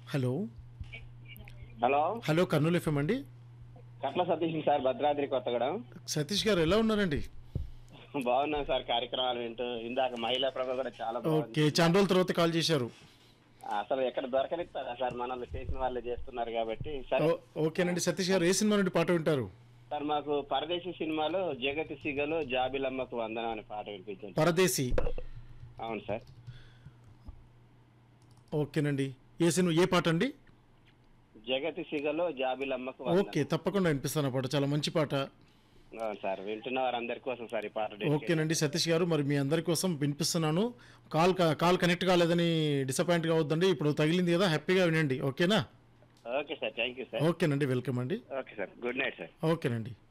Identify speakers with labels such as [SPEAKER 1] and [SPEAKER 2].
[SPEAKER 1] hello
[SPEAKER 2] hello
[SPEAKER 1] hello Kurnool FM అండి
[SPEAKER 2] Katla Satish sir Bhadradri Kothagudem
[SPEAKER 1] Satish garu ఎలా ఉన్నారండి
[SPEAKER 2] బాగున్నాం సార్ కార్యక్రమాలు వింటూ ఇందాక మహిళా ప్రభ కూడా చాలా బాగుంది
[SPEAKER 1] ఓకే చాలా రోజుల తర్వాత కాల్ చేశారు
[SPEAKER 2] అసలు ఎక్కడ దొరకనిస్తారా సార్ మనల్ని చేసిన వాళ్ళే చేస్తున్నారు కాబట్టి సార్
[SPEAKER 1] ఓ- ఓకేనండి సతీష్ గారు ఏ సినిమా నుండి పాట వింటారు
[SPEAKER 2] సార్ మాకు పరదేశీ సినిమాలో జగతి సిగలో జాబిలమ్మకు వందనం అనే పాట వినిపించండి
[SPEAKER 1] పరదేశీ
[SPEAKER 2] అవును సార్
[SPEAKER 1] ఓకేనండి ఏ సినిమా ఏ పాట అండి
[SPEAKER 2] జగతి సిగలో జాబిలమ్మకు
[SPEAKER 1] ఓకే
[SPEAKER 2] వందనం
[SPEAKER 1] తప్పకుండా వినిపిస్తాను ఆ పాట చాలా మంచి పాట
[SPEAKER 2] అవును సార్ వింటున్న వారందరి కోసం సార్ ఈ పాట
[SPEAKER 1] ఓకేనండి సతీష్ గారు మరి మీ అందరి కోసం వినిపిస్తున్నాను కాల్ క- కాల్ కనెక్ట్ కాలేదని డిసప్పాయింట్ కావద్దండి ఇప్పుడు తగిలింది కదా హ్యాపీగా వినండి ఓకేనా
[SPEAKER 2] okay sir thank you sir
[SPEAKER 1] ఓకేనండి వెల్కమ్ అండి
[SPEAKER 2] okay sir good night sir
[SPEAKER 1] ఓకేనండి